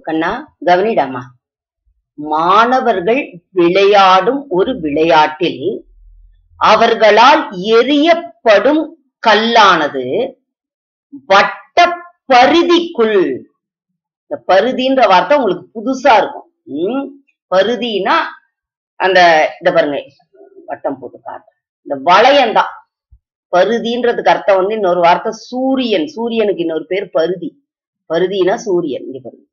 கண்ணா கவனிடாமா மாணவர்கள் விளையாடும் ஒரு விளையாட்டில் அவர்களால் எரியப்படும் கல்லானது வட்ட பரிதிக்குள் இந்த பருதின்ற வார்த்தை உங்களுக்கு புதுசா இருக்கும் உம் பருதினா அந்த இத பாருங்க வட்டம் போட்டு காட்டு இந்த வளையம் தான் பருதின்றதுக்கு அர்த்தம் வந்து இன்னொரு வார்த்தை சூரியன் சூரியனுக்கு இன்னொரு பேர் பருதி பருதினா சூரியன் இங்க பாருங்க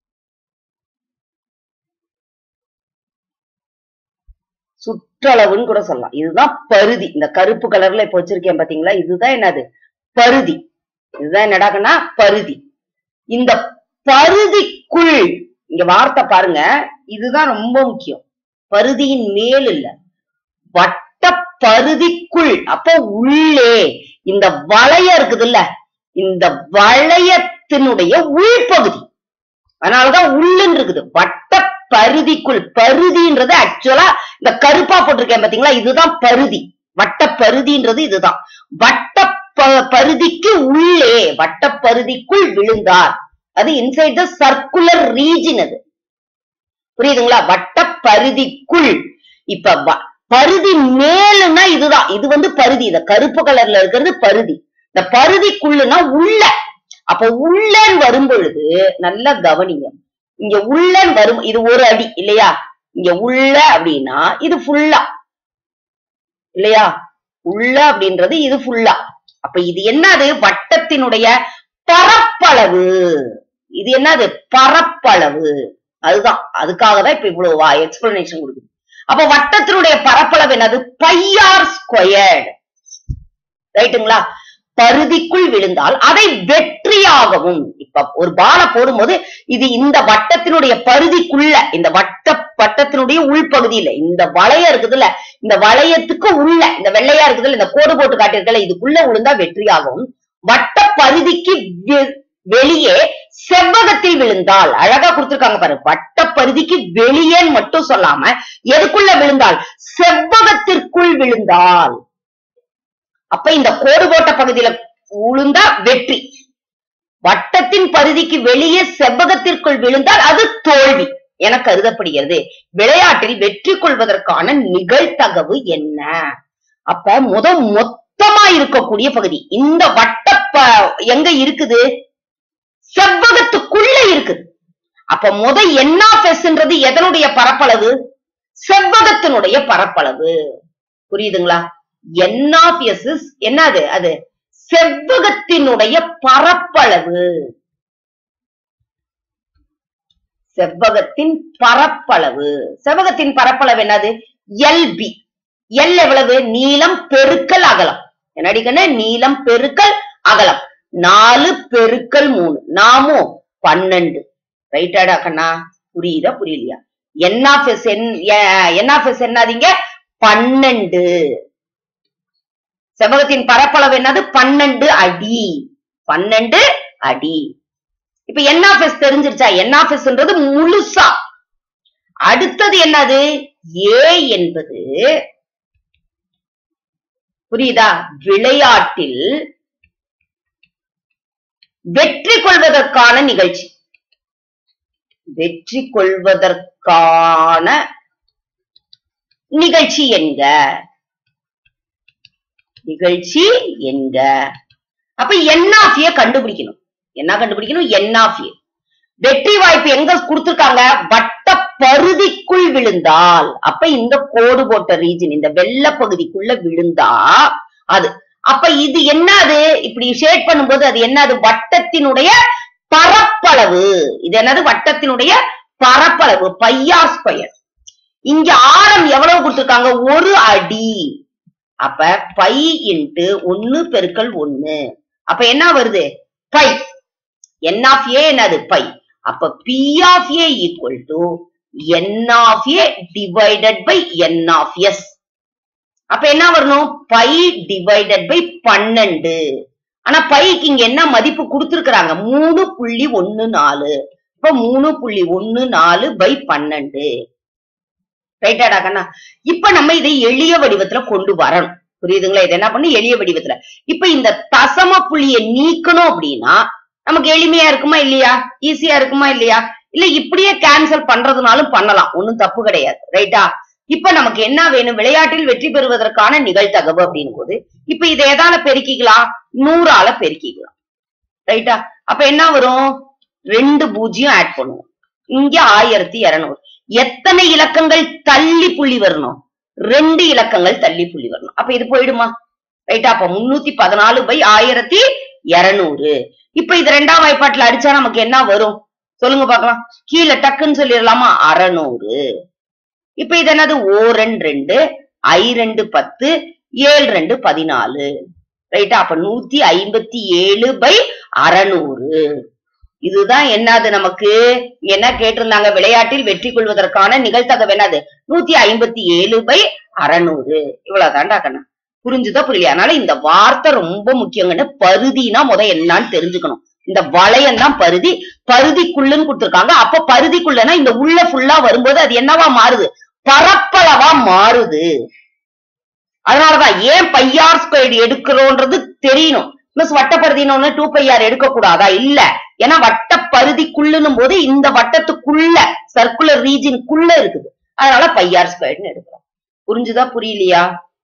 சுற்றளவுன்னு கூட சொல்லலாம் இதுதான் பருதி இந்த கருப்பு கலர்ல இப்ப வச்சிருக்கேன் பாத்தீங்களா இதுதான் என்னது பருதி இதுதான் என்னடாக்கன்னா பருதி இந்த பருதிக்குள் இங்க வார்த்தை பாருங்க இதுதான் ரொம்ப முக்கியம் பருதியின் மேல் இல்ல வட்ட பருதிக்குள் அப்போ உள்ளே இந்த வளையம் இருக்குதுல்ல இந்த வளையத்தினுடைய உள்பகுதி அதனாலதான் உள்ளுன்னு இருக்குது வட்ட பருதிக்குள் பருதின்றது ஆக்சுவலா இந்த கருப்பா போட்டிருக்கேன் பாத்தீங்களா இதுதான் பருதி வட்ட பருதின்றது இதுதான் வட்ட ப- பருதிக்கு உள்ளே வட்ட பருதிக்குள் விழுந்தார் அது இன்சைட் த சர்க்குலர் ரீஜன் அது புரியுதுங்களா வட்ட பருதிக்குள் இப்ப வ- பருதி மேலுன்னா இதுதான் இது வந்து பருதி இந்த கருப்பு கலர்ல இருக்கிறது பருதி இந்த பருதிக்குள்ளுனா உள்ள அப்ப உள்ளன்னு வரும் பொழுது நல்லா கவனிங்க இங்க உள்ளன்னு வரும் இது ஒரு அடி இல்லையா இங்க உள்ள அப்படின்னா இது ஃபுல்லா இல்லையா உள்ள அப்படின்றது இது ஃபுல்லா அப்ப இது என்னது வட்டத்தினுடைய பரப்பளவு இது என்னது பரப்பளவு அதுதான் அதுக்காக தான் இப்ப இவ்வளவு எக்ஸ்பிளனேஷன் கொடுக்குது அப்ப வட்டத்தினுடைய பரப்பளவு என்னது பையார் ஸ்கொயர்டு ரைட்டுங்களா பருதிக்குள் விழுந்தால் அதை வெற்றியாகவும் இப்ப ஒரு பால போடும்போது இது இந்த வட்டத்தினுடைய பருதிக்குள்ள இந்த வட்ட வட்டத்தினுடைய உள்பகுதியில இந்த வளையம் இருக்குதுல்ல இந்த வளையத்துக்கு உள்ள இந்த வெள்ளையா இருக்குதுல்ல இந்த கோடு போட்டு காட்டியிருக்கல இதுக்குள்ள விழுந்தா வெற்றியாகவும் வட்ட பருதிக்கு வெ- வெளியே செவ்வகத்தில் விழுந்தால் அழகா கொடுத்திருக்காங்க பாரு வட்ட பருதிக்கு வெளியேன்னு மட்டும் சொல்லாம எதுக்குள்ள விழுந்தால் செவ்வகத்திற்குள் விழுந்தால் அப்ப இந்த கோடு போட்ட பகுதியில விழுந்தா வெற்றி வட்டத்தின் பகுதிக்கு வெளியே செவ்வகத்திற்குள் விழுந்தால் அது தோல்வி என கருதப்படுகிறது விளையாட்டில் வெற்றி கொள்வதற்கான நிகழ்தகவு என்ன அப்ப முத மொத்தமா இருக்கக்கூடிய பகுதி இந்த வட்ட ப- எங்க இருக்குது செவ்வகத்துக்குள்ள இருக்குது அப்ப முத என் ஆஃப் எஸ்ன்றது எதனுடைய பரப்பளவு செவ்வகத்தினுடைய பரப்பளவு புரியுதுங்களா என் ஆஃப் எஸ் என்னது அது செவ்வகத்தினுடைய பரப்பளவு செவ்வகத்தின் பரப்பளவு செவ்வகத்தின் பரப்பளவு என்னது எல்பி எல் எவ்வளவு நீளம் பெருக்கல் அகலம் என்னடிக்கண்ணே நீளம் பெருக்கல் அகலம் நாலு பெருக்கல் மூணு நாமும் பன்னெண்டு ரைட்டாடா கண்ணா புரியுதா புரியலையா n of S n of S என்னதிங்க பன்னெண்டு செவ்வகத்தின் பரப்பளவு என்னது பன்னெண்டு அடி பன்னெண்டு அடி இப்ப என் ஆஃப் எஸ் தெரிஞ்சிருச்சா என் ஆஃப் எஸ்ன்றது முழுசா அடுத்தது என்னது ஏ என்பது புரியுதா விளையாட்டில் வெற்றி கொள்வதற்கான நிகழ்ச்சி வெற்றி கொள்வதற்கான நிகழ்ச்சி என்க நிகழ்ச்சி என்க அப்ப என் ஆஃப் ஏ கண்டுபிடிக்கணும் என்ன கண்டுபிடிக்கணும் என் ஆஃப் ஏ வெற்றி வாய்ப்பு எங்க கொடுத்திருக்காங்க வட்ட பருதிக்குள் விழுந்தால் அப்ப இந்த கோடு போட்ட ரீஜன் இந்த வெள்ள பகுதிக்குள்ள விழுந்தா அது அப்ப இது என்னது இப்படி ஷேட் பண்ணும்போது அது என்னது வட்டத்தினுடைய பரப்பளவு இது என்னது வட்டத்தினுடைய பரப்பளவு பையார் ஸ்கொயர் இங்க ஆழம் எவ்வளவு கொடுத்திருக்காங்க ஒரு அடி அப்ப பை இன்ட்டு ஒன்னு பெருக்கல் ஒன்னு அப்ப என்ன வருது பை என் ஆஃப் ஏ என்னது பை அப்ப P of A equal to n of A divided by n of S அப்ப என்ன வரணும் பை டிவைடட் பை பன்னெண்டு ஆனா பைக்கு இங்க என்ன மதிப்பு கொடுத்திருக்கிறாங்க மூணு புள்ளி ஒன்னு நாலு இப்ப மூணு புள்ளி ஒன்னு நாலு பை பன்னெண்டு ரைட்டாடா கண்ணா இப்ப நம்ம இதை எளிய வடிவத்துல கொண்டு வரணும் புரியுதுங்களா இது என்ன பண்ணு எளிய வடிவத்துல இப்ப இந்த தசம புள்ளியை நீக்கணும் அப்படின்னா நமக்கு எளிமையா இருக்குமா இல்லையா ஈஸியா இருக்குமா இல்லையா இல்ல இப்படியே கேன்சல் பண்றதுனாலும் பண்ணலாம் ஒண்ணும் தப்பு கிடையாது ரைட்டா இப்ப நமக்கு என்ன வேணும் விளையாட்டில் வெற்றி பெறுவதற்கான நிகழ்தகவு அப்படின்னு போது இப்ப இதை எதால பெருக்கிக்கலாம் நூறால பெருக்கிக்கலாம் ரைட்டா அப்ப என்ன வரும் ரெண்டு பூஜ்ஜியம் ஆட் பண்ணுவோம் இங்க ஆயிரத்தி இருநூறு எத்தனை இலக்கங்கள் தள்ளி புள்ளி வரணும் ரெண்டு இலக்கங்கள் தள்ளி புள்ளி வரணும் அப்ப இது போயிடுமா ரைட்டா அப்ப முன்னூத்தி பதினாலு பை ஆயிரத்தி இருநூறு இப்ப இது ரெண்டாம் வாய்ப்பாட்டுல அடிச்சா நமக்கு என்ன வரும் சொல்லுங்க பார்க்கலாம் கீழே டக்குன்னு சொல்லிடலாமா அறநூறு இப்ப இது என்னது ஓ ரெண்டு ரெண்டு ஐ ரெண்டு பத்து ஏழு ரெண்டு பதினாலு ரைட்டா அப்ப நூத்தி ஐம்பத்தி ஏழு பை அறநூறு இதுதான் என்னது நமக்கு என்ன கேட்டிருந்தாங்க விளையாட்டில் வெற்றி கொள்வதற்கான நிகழ்த்தகவு என்னது நூத்தி ஐம்பத்தி ஏழு பை அறநூறு இவ்வளவுதான்டா கண்ணா புரிஞ்சுதா புரியலையா அதனால இந்த வார்த்தை ரொம்ப முக்கியங்கன்னு பருதினா முத என்னன்னு தெரிஞ்சுக்கணும் இந்த வளையம் தான் பருதி பருதிக்குள்ளுன்னு கொடுத்திருக்காங்க அப்ப பருதிக்குள்ளனா இந்த உள்ள ஃபுல்லா வரும்போது அது என்னவா மாறுது பரப்பளவா மாறுது அதனாலதான் ஏன் பையார் ஸ்கொயர்டு எடுக்கிறோன்றது தெரியணும் மிஸ் வட்டப்பருதின்னு டூ பையார் எடுக்க கூடாதா இல்ல ஏன்னா வட்ட பருதிக்குள்ளுன்னும் போது இந்த வட்டத்துக்குள்ள சர்க்குலர் ரீஜின்குள்ள இருக்குது அதனால பையார் ஸ்கொயர்டுன்னு எடுக்கிறோம் புரிஞ்சுதா புரியலையா